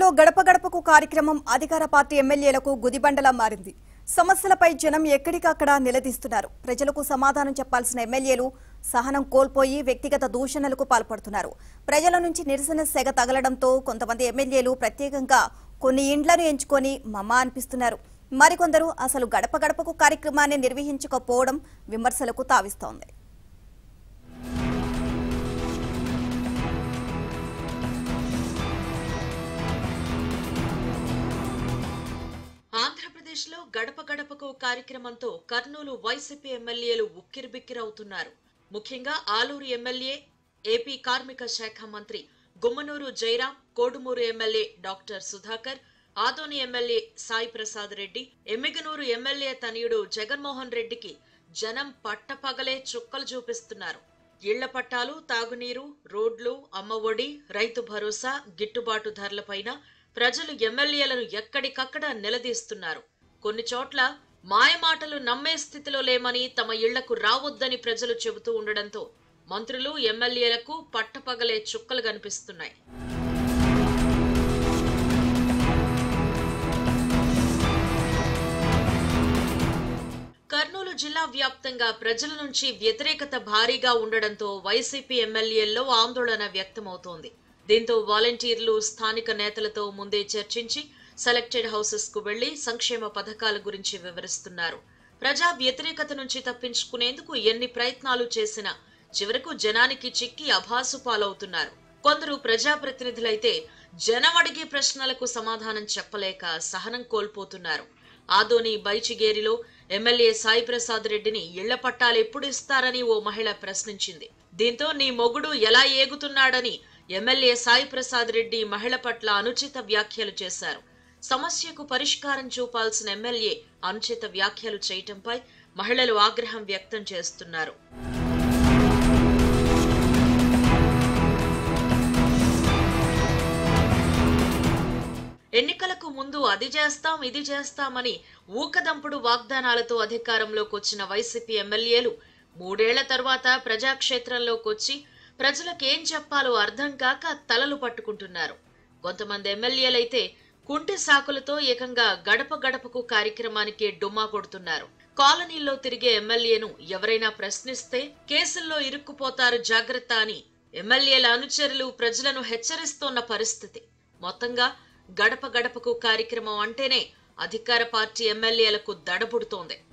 జిల్లాలో గడప గడపకు కార్యక్రమం అధికార పార్టీ ఎమ్మెల్యేలకు గుదిబండలా మారింది సమస్యలపై జనం ఎక్కడికక్కడ నిలదీస్తున్నారు ప్రజలకు సమాధానం చెప్పాల్సిన ఎమ్మెల్యేలు సహనం కోల్పోయి వ్యక్తిగత దూషణలకు పాల్పడుతున్నారు ప్రజల నుంచి నిరసన సెగ తగలడంతో కొంతమంది ఎమ్మెల్యేలు ప్రత్యేకంగా కొన్ని ఇండ్లను ఎంచుకొని మమ అనిపిస్తున్నారు మరికొందరు అసలు గడప గడపకు కార్యక్రమాన్ని నిర్వహించకపోవడం విమర్శలకు తావిస్తోంది ఆంధ్రప్రదేశ్లో గడప గడపకు కార్యక్రమంతో కర్నూలు వైసీపీ ఎమ్మెల్యేలు ఉక్కిరిబిక్కిరవుతున్నారు ముఖ్యంగా ఆలూరు ఎమ్మెల్యే ఏపీ కార్మిక శాఖ మంత్రి Gummanuru Jayaram Kodumuru MLA doctor Sudhakar Adoni MLA Sai Prasad Reddy Yemmiganur MLA తనయుడు జగన్మోహన్ రెడ్డికి జనం పట్టపగలే చుక్కలు చూపిస్తున్నారు ఇళ్ల పట్టాలు తాగునీరు రోడ్లు అమ్మఒడి రైతు భరోసా గిట్టుబాటు ధరలపైన ప్రజలు ఎమ్మెల్యేలను ఎక్కడికక్కడ నిలదీస్తున్నారు కొన్ని చోట్ల మాయమాటలు నమ్మే స్థితిలో లేమని తమ ఇళ్లకు రావద్దని ప్రజలు చెబుతూ ఉండడంతో మంత్రులు ఎమ్మెల్యేలకు పట్టపగలే చుక్కలు కనిపిస్తున్నాయి కర్నూలు జిల్లా వ్యాప్తంగా ప్రజల నుంచి వ్యతిరేకత భారీగా ఉండడంతో వైసీపీ ఎమ్మెల్యేల్లో ఆందోళన వ్యక్తమవుతోంది దీంతో వాలంటీర్లు స్థానిక నేతలతో ముందే చర్చించి సెలెక్టెడ్ హౌసెస్ కు వెళ్లి సంక్షేమ పథకాల గురించి వివరిస్తున్నారు ప్రజా వ్యతిరేకత నుంచి తప్పించుకునేందుకు ఎన్ని ప్రయత్నాలు చేసినా చివరకు జనానికి చిక్కి అభాసు పాలవుతున్నారు కొందరు ప్రజాప్రతినిధులైతే జనం అడిగే ప్రశ్నలకు సమాధానం చెప్పలేక సహనం కోల్పోతున్నారు ఆదోని బైచిగేరిలో ఎమ్మెల్యే సాయి ప్రసాద్ రెడ్డిని ఇళ్ల పట్టాలు ఎప్పుడు ఇస్తారని ఓ మహిళ ప్రశ్నించింది దీంతో నీ మొగుడు ఎలా ఏగుతున్నాడని ఎమ్మెల్యే సాయి ప్రసాద్ రెడ్డి మహిళ పట్ల అనుచిత వ్యాఖ్యలు చేశారు సమస్యకు పరిష్కారం చూపాల్సిన ఎమ్మెల్యే అనుచిత వ్యాఖ్యలు చేయటంపై మహిళలు ఆగ్రహం వ్యక్తం చేస్తున్నారు ఎన్నికలకు ముందు అది చేస్తాం ఇది చేస్తామని ఊకదంపుడు వాగ్దానాలతో అధికారంలోకి వచ్చిన వైసీపీ ఎమ్మెల్యేలు మూడేళ్ల తర్వాత ప్రజాక్షేత్రంలోకి వచ్చి ప్రజలకు ఏం చెప్పాలో అర్థం కాక తలలు పట్టుకుంటున్నారు కొంతమంది ఎమ్మెల్యేలైతే కుంటి సాకులతో ఏకంగా గడప గడపకు కార్యక్రమానికి డుమ్మా కొడుతున్నారు కాలనీల్లో తిరిగే ఎమ్మెల్యేను ఎవరైనా ప్రశ్నిస్తే కేసుల్లో ఇరుక్కుపోతారు జాగ్రత్త అని ఎమ్మెల్యేల అనుచరులు ప్రజలను హెచ్చరిస్తోన్న పరిస్థితి మొత్తంగా గడప గడపకు కార్యక్రమం అంటేనే అధికార పార్టీ ఎమ్మెల్యేలకు దడబుడుతోంది